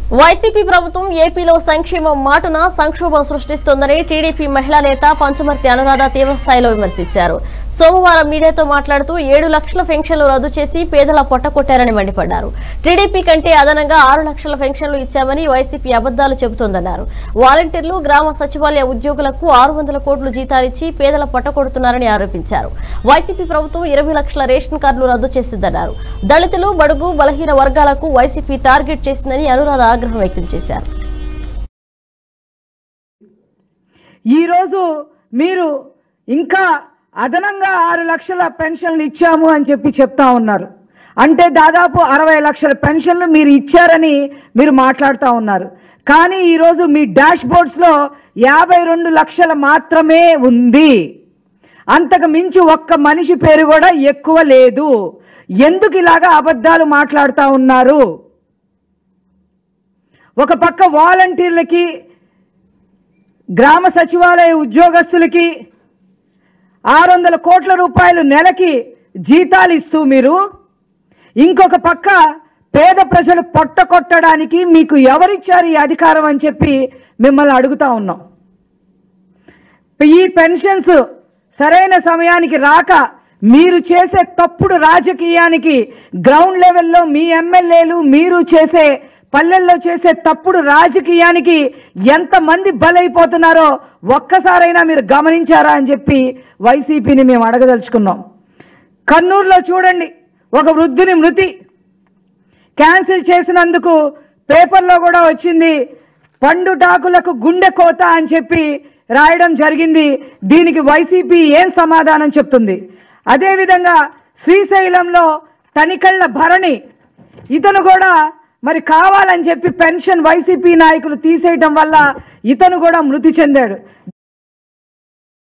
YCP ప్రభుత్వం ఏపీలో సంక్షేమం మాటున సంక్షోభం సృష్టిస్తోందని టీడీపీ మహిళా నేత పంచమర్తి అనురాధ తీవ్రస్థాయిలో విమర్శించారు సోమవారం మీడియాతో మాట్లాడుతూ ఏడు లక్షల పెన్షన్లు రద్దు చేసి పేదల పొట్టకొట్టారని మండిపడ్డారు టీడీపీ కంటే అదనంగా ఆరు లక్షల పెన్షన్లు ఇచ్చామని వైసీపీ అబద్దాలు చెబుతోందన్నారు వాలంటీర్లు గ్రామ సచివాలయ ఉద్యోగులకు ఆరు వందల కోట్లు జీతాలిచ్చి పేదల పొట్టకొడుతున్నారని ఆరోపించారు వైసీపీ ప్రభుత్వం ఇరవై లక్షల రేషన్ కార్డులు రద్దు చేసిందన్నారు దళితులు బడుగు బలహీన వర్గాలకు వైసీపీ టార్గెట్ చేసిందని అనురాధ ఆగ్రహం వ్యక్తం చేశారు ఈరోజు మీరు ఇంకా అదనంగా ఆరు లక్షల పెన్షన్లు ఇచ్చాము అని చెప్పి చెప్తా ఉన్నారు అంటే దాదాపు అరవై లక్షల పెన్షన్లు మీరు ఇచ్చారని మీరు మాట్లాడుతూ ఉన్నారు కానీ ఈరోజు మీ డాష్ బోర్డ్స్లో యాభై రెండు లక్షల మాత్రమే ఉంది అంతకు మించి ఒక్క మనిషి పేరు కూడా ఎక్కువ లేదు ఎందుకు ఇలాగా అబద్ధాలు మాట్లాడుతూ ఉన్నారు ఒక పక్క వాలంటీర్లకి గ్రామ సచివాలయ ఉద్యోగస్తులకి ఆరు వందల కోట్ల రూపాయలు నెలకి జీతాలు ఇస్తూ మీరు ఇంకొక పక్క పేద ప్రజలు పొట్ట కొట్టడానికి మీకు ఎవరిచ్చారు ఈ అధికారం అని చెప్పి మిమ్మల్ని అడుగుతా ఉన్నాం ఈ పెన్షన్స్ సరైన సమయానికి రాక మీరు చేసే తప్పుడు రాజకీయానికి గ్రౌండ్ లెవెల్లో మీ ఎమ్మెల్యేలు మీరు చేసే పల్లెల్లో చేసే తప్పుడు రాజకీయానికి ఎంతమంది బలైపోతున్నారో ఒక్కసారైనా మీరు గమనించారా అని చెప్పి వైసీపీని మేము అడగదలుచుకున్నాం కన్నూరులో చూడండి ఒక వృద్ధుని మృతి క్యాన్సిల్ చేసినందుకు పేపర్లో కూడా వచ్చింది పండుటాకులకు గుండె కోత అని చెప్పి రాయడం జరిగింది దీనికి వైసీపీ ఏం సమాధానం చెప్తుంది అదేవిధంగా శ్రీశైలంలో తనికళ్ళ భరణి ఇతను కూడా మరి కావాలని చెప్పి పెన్షన్ వైసీపీ నాయకులు తీసేయటం వల్ల ఇతను కూడా మృతి చెందాడు